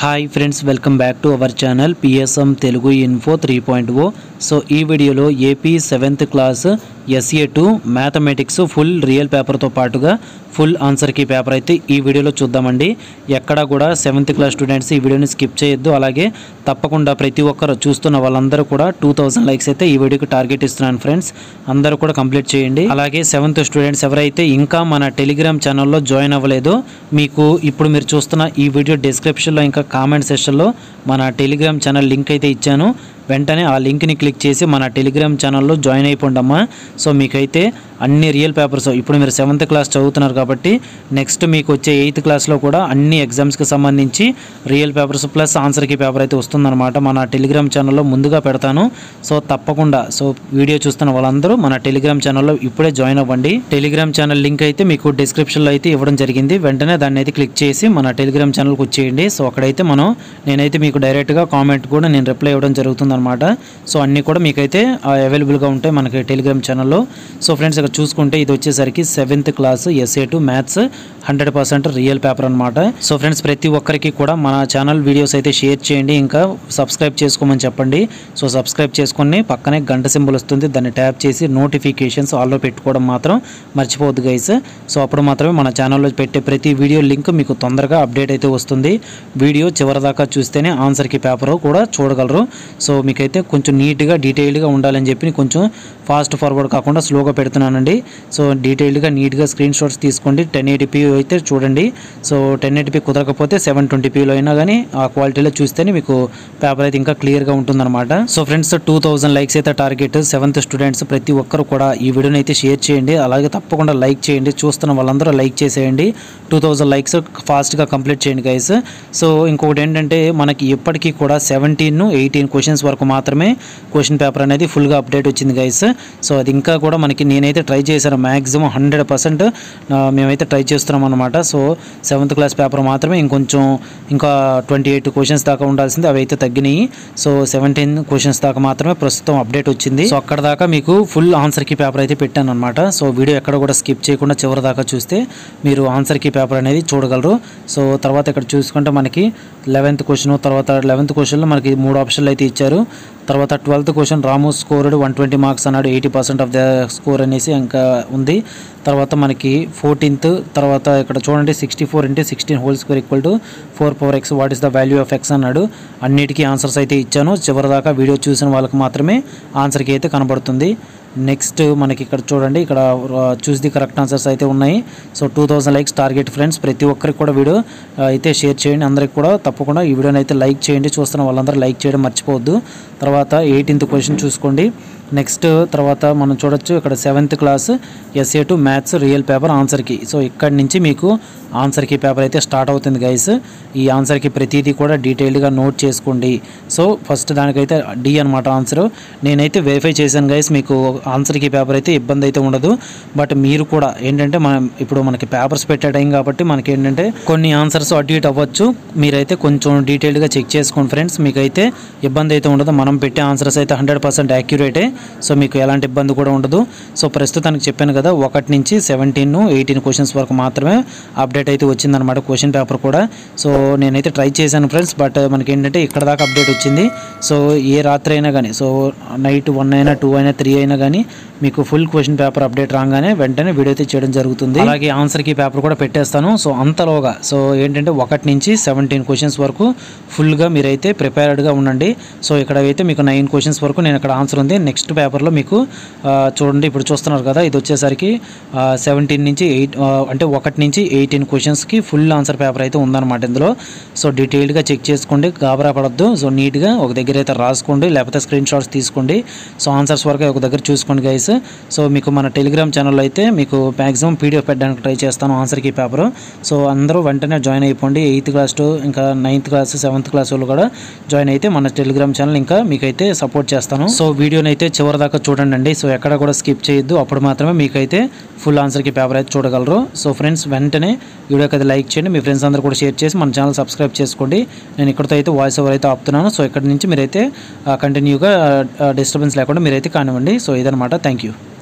hi friends welcome back to our channel PSM Telugu info three point O so ఈ వీడియోలో AP seventh class SA two mathematics full real పేపర్తో పాటుగా full ఆన్సర్కి paper అయితే ఈ వీడియోలో చూద్దామండి ఎక్కడ కూడా సెవెంత్ క్లాస్ స్టూడెంట్స్ ఈ వీడియోని స్కిప్ చేయొద్దు అలాగే తప్పకుండా ప్రతి ఒక్కరు చూస్తున్న వాళ్ళందరూ కూడా టూ థౌసండ్ లైక్స్ అయితే ఈ వీడియోకి టార్గెట్ ఇస్తున్నాను ఫ్రెండ్స్ అందరూ కూడా కంప్లీట్ చేయండి అలాగే సెవెంత్ స్టూడెంట్స్ ఎవరైతే ఇంకా మన టెలిగ్రామ్ ఛానల్లో జాయిన్ అవ్వలేదో మీకు ఇప్పుడు మీరు చూస్తున్న ఈ వీడియో డిస్క్రిప్షన్లో ఇంకా కామెంట్ సెక్షన్లో మన టెలిగ్రామ్ ఛానల్ లింక్ అయితే ఇచ్చాను వెంటనే ఆ లింక్ని క్లిక్ చేసి మన టెలిగ్రామ్ ఛానల్లో జాయిన్ అయిపోండి అమ్మా సో మీకైతే అన్ని రియల్ పేపర్స్ ఇప్పుడు మీరు సెవెంత్ క్లాస్ చదువుతున్నారు కాబట్టి నెక్స్ట్ మీకు వచ్చే ఎయిత్ క్లాస్లో కూడా అన్ని ఎగ్జామ్స్కి సంబంధించి రియల్ పేపర్స్ ప్లస్ ఆన్సర్కి పేపర్ అయితే వస్తుందన్నమాట మన టెలిగ్రామ్ ఛానల్లో ముందుగా పెడతాను సో తప్పకుండా సో వీడియో చూస్తున్న వాళ్ళందరూ మన టెలిగ్రామ్ ఛానల్లో ఇప్పుడే జాయిన్ అవ్వండి టెలిగ్రామ్ ఛానల్ లింక్ అయితే మీకు డిస్క్రిప్షన్లో అయితే ఇవ్వడం జరిగింది వెంటనే దాన్ని అయితే క్లిక్ చేసి మన టెలిగ్రామ్ ఛానల్కి వచ్చేయండి సో అక్కడైతే మనం నేనైతే మీకు డైరెక్ట్గా కామెంట్ కూడా నేను రిప్లై ఇవ్వడం జరుగుతుందన్నమాట సో అన్నీ కూడా మీకైతే అవైలబుల్గా ఉంటాయి మనకి టెలిగ్రామ్ ఛానల్లో సో ఫ్రెండ్స్ ఇక్కడ చూసుకుంటే ఇది వచ్చేసరికి seventh class SA two maths hundred percent real paper అనమాట సో ఫ్రెండ్స్ ప్రతి ఒక్కరికి కూడా మన ఛానల్ వీడియోస్ అయితే షేర్ చేయండి ఇంకా సబ్స్క్రైబ్ చేసుకోమని చెప్పండి సో సబ్స్క్రైబ్ చేసుకొని పక్కనే గంట సింబల్ వస్తుంది దాన్ని ట్యాప్ చేసి నోటిఫికేషన్స్ ఆల్లో పెట్టుకోవడం మాత్రం మర్చిపోవద్దు గైస్ సో అప్పుడు మాత్రమే మన ఛానల్లో పెట్టే ప్రతి వీడియో లింక్ మీకు తొందరగా అప్డేట్ అయితే వస్తుంది వీడియో చివరిదాకా చూస్తేనే ఆన్సర్కి పేపర్ కూడా చూడగలరు సో మీకైతే కొంచెం నీట్గా డీటెయిల్డ్గా ఉండాలని చెప్పి కొంచెం ఫాస్ట్ ఫార్వర్డ్ కాకుండా స్లోగా పెడుతున్నానండి సో డీటెయిల్డ్గా నీట్గా స్క్రీన్ షాట్స్ తీసుకోండి టెన్ ఎయిటీపీ అయితే చూడండి సో టెన్ ఎయిటీపీ కుదరకపోతే సెవెన్ ట్వంటీపీలో అయినా కానీ ఆ క్వాలిటీలో చూస్తేనే మీకు పేపర్ అయితే ఇంకా క్లియర్గా ఉంటుందన్నమాట so friends two thousand likes అయితే టార్గెట్ సెవెంత్ స్టూడెంట్స్ ప్రతి ఒక్కరు కూడా ఈ వీడియోని అయితే షేర్ చేయండి అలాగే తప్పకుండా లైక్ చేయండి చూస్తున్న వాళ్ళందరూ లైక్ చేసేయండి టూ థౌజండ్ లైక్స్ ఫాస్ట్గా కంప్లీట్ చేయండి గైస్ సో ఇంకొకటి ఏంటంటే మనకి ఇప్పటికీ కూడా సెవెంటీన్ ఎయిటీన్ క్వశ్చన్స్ వరకు మాత్రమే క్వశ్చన్ పేపర్ అనేది ఫుల్గా అప్డేట్ వచ్చింది గైస్ సో అది ఇంకా కూడా మనకి నేనైతే ట్రై చేశాను మ్యాక్సిమం హండ్రెడ్ పర్సెంట్ మేమైతే ట్రై చేస్తున్నాం అనమాట సో సెవెంత్ క్లాస్ పేపర్ మాత్రమే ఇంకొంచెం ఇంకా ట్వంటీ ఎయిట్ క్వశ్చన్స్ దాకా ఉండాల్సింది అవి అయితే తగ్గినాయి సో సెవెంటీన్ క్వశ్చన్స్ దాకా మాత్రమే ప్రస్తుతం అప్డేట్ వచ్చింది సో అక్కడ దాకా మీకు ఫుల్ ఆన్సర్కి పేపర్ అయితే పెట్టాను అనమాట సో వీడియో ఎక్కడ కూడా స్కిప్ చేయకుండా చివరి దాకా చూస్తే మీరు ఆన్సర్కి పేపర్ అనేది చూడగలరు సో తర్వాత ఇక్కడ చూసుకుంటే మనకి లెవెన్త్ క్వశ్చన్ తర్వాత లెవెన్త్ క్వశ్చన్లో మనకి మూడు ఆప్షన్లు అయితే ఇచ్చారు తర్వాత twelfth question Ramu scored one twenty marks అన్నాడు eighty percent of the score అనేసి ఇంకా ఉంది తర్వాత మనకి ఫోర్టీన్త్ తర్వాత ఇక్కడ చూడండి sixty four into sixteen whole square equal to four power x what is the value of x అన్నాడు అన్నిటికీ ఆన్సర్స్ అయితే ఇచ్చాను చివరిదాకా వీడియో చూసిన వాళ్ళకి మాత్రమే ఆన్సర్కి అయితే కనబడుతుంది నెక్స్ట్ మనకి ఇక్కడ చూడండి ఇక్కడ చూస్ ది కరెక్ట్ ఆన్సర్స్ అయితే ఉన్నాయి so two thousand likes target friends ప్రతి ఒక్కరికి కూడా వీడియో ఆ, అయితే షేర్ చేయండి అందరికి కూడా తప్పకుండా ఈ వీడియోని అయితే లైక్ చేయండి చూస్తున్న వాళ్ళందరూ లైక్ చేయడం మర్చిపోవద్దు తర్వాత ఎయిటీన్త్ క్వశ్చన్ చూసుకోండి నెక్స్ట్ తర్వాత మనం చూడొచ్చు ఇక్కడ seventh class SA two maths real paper ఆన్సర్కి సో ఇక్కడి నుంచి మీకు ఆన్సర్కి పేపర్ అయితే స్టార్ట్ అవుతుంది గైస్ ఈ ఆన్సర్కి ప్రతిదీ కూడా డీటెయిల్డ్గా నోట్ చేసుకోండి సో ఫస్ట్ దానికైతే డి అనమాట ఆన్సర్ నేనైతే వెరిఫై చేశాను గైస్ మీకు ఆన్సర్కి పేపర్ అయితే ఇబ్బంది అయితే ఉండదు బట్ మీరు కూడా ఏంటంటే మనం ఇప్పుడు మనకి పేపర్స్ పెట్టే టైం కాబట్టి మనకి ఏంటంటే కొన్ని ఆన్సర్స్ అటు ఇటు అవ్వచ్చు మీరైతే కొంచెం డీటెయిల్డ్గా చెక్ చేసుకోండి ఫ్రెండ్స్ మీకైతే ఇబ్బంది అయితే ఉండదు మనం పెట్టే ఆన్సర్స్ అయితే హండ్రెడ్ పర్సెంట్ యాక్యురేటే సో మీకు ఎలాంటి ఇబ్బంది కూడా ఉండదు సో ప్రస్తుతానికి చెప్పాను కదా ఒకటి నుంచి సెవెంటీన్ ఎయిటీన్ క్వశ్చన్స్ వరకు మాత్రమే అప్డేట్ అయితే వచ్చిందనమాట క్వశ్చన్ పేపర్ కూడా సో నేనైతే ట్రై చేశాను ఫ్రెండ్స్ బట్ మనకి ఏంటంటే ఇక్కడ దాకా అప్డేట్ వచ్చింది సో ఏ రాత్రి అయినా కానీ సో నైట్ వన్ అయినా టూ అయినా త్రీ అయినా కానీ మీకు ఫుల్ క్వశ్చన్ పేపర్ అప్డేట్ రాగానే వెంటనే వీడియో అయితే చేయడం జరుగుతుంది అలాగే ఆన్సర్కి పేపర్ కూడా పెట్టేస్తాను సో అంతలోగా సో ఏంటంటే ఒకటి నుంచి సెవెంటీన్ క్వశ్చన్స్ వరకు ఫుల్గా మీరైతే ప్రిపేర్డ్గా ఉండండి సో ఇక్కడ అయితే మీకు నైన్ క్వశ్చన్స్ వరకు నేను ఇక్కడ ఆన్సర్ ఉంది నెక్స్ట్ పేపర్లో మీకు ఆ, చూడండి ఇప్పుడు చూస్తున్నారు కదా ఇది వచ్చేసరికి సెవెంటీన్ నుంచి ఎయిట్ అంటే ఒకటి నుంచి ఎయిటీన్ క్వశ్చన్స్కి ఫుల్ ఆన్సర్ పేపర్ అయితే ఉందన్నమాట ఇందులో సో డీటెయిల్డ్గా చెక్ చేసుకోండి గాబరా పడద్దు సో నీట్గా ఒక దగ్గర అయితే రాసుకోండి లేకపోతే స్క్రీన్ షాట్స్ తీసుకోండి సో ఆన్సర్స్ వరకు ఒక దగ్గర చూసుకోండి గైస్ సో మీకు మన టెలిగ్రామ్ ఛానల్లో అయితే మీకు మ్యాక్సిమం పీడిఎఫ్ పెట్టడానికి ట్రై చేస్తాను ఆన్సర్కి పేపర్ సో అందరూ వెంటనే జాయిన్ అయిపోండి ఎయిత్ క్లాస్ టు ఇంకా నైన్త్ క్లాస్ సెవెంత్ క్లాస్ వాళ్ళు కూడా జాయిన్ అయితే మన టెలిగ్రామ్ ఛానల్ ఇంకా మీకైతే సపోర్ట్ చేస్తాను సో వీడియోని అయితే చివరి దాకా చూడండి అండి సో ఎక్కడ కూడా స్కిప్ చేయొద్దు అప్పుడు మాత్రమే మీకైతే ఫుల్ ఆన్సర్కి పేపర్ అయితే చూడగలరు సో ఫ్రెండ్స్ వెంటనే వీడియోకి అయితే లైక్ చేయండి మీ ఫ్రెండ్స్ అందరూ కూడా షేర్ చేసి మన ఛానల్ సబ్స్క్రైబ్ చేసుకోండి నేను ఇక్కడితో అయితే వాయిస్ ఓవర్ అయితే ఆపుతున్నాను సో ఇక్కడ నుంచి మీరైతే కంటిన్యూగా డిస్టర్బెన్స్ లేకుండా మీరైతే కానివ్వండి సో ఇదనమాట థ్యాంక్ యూ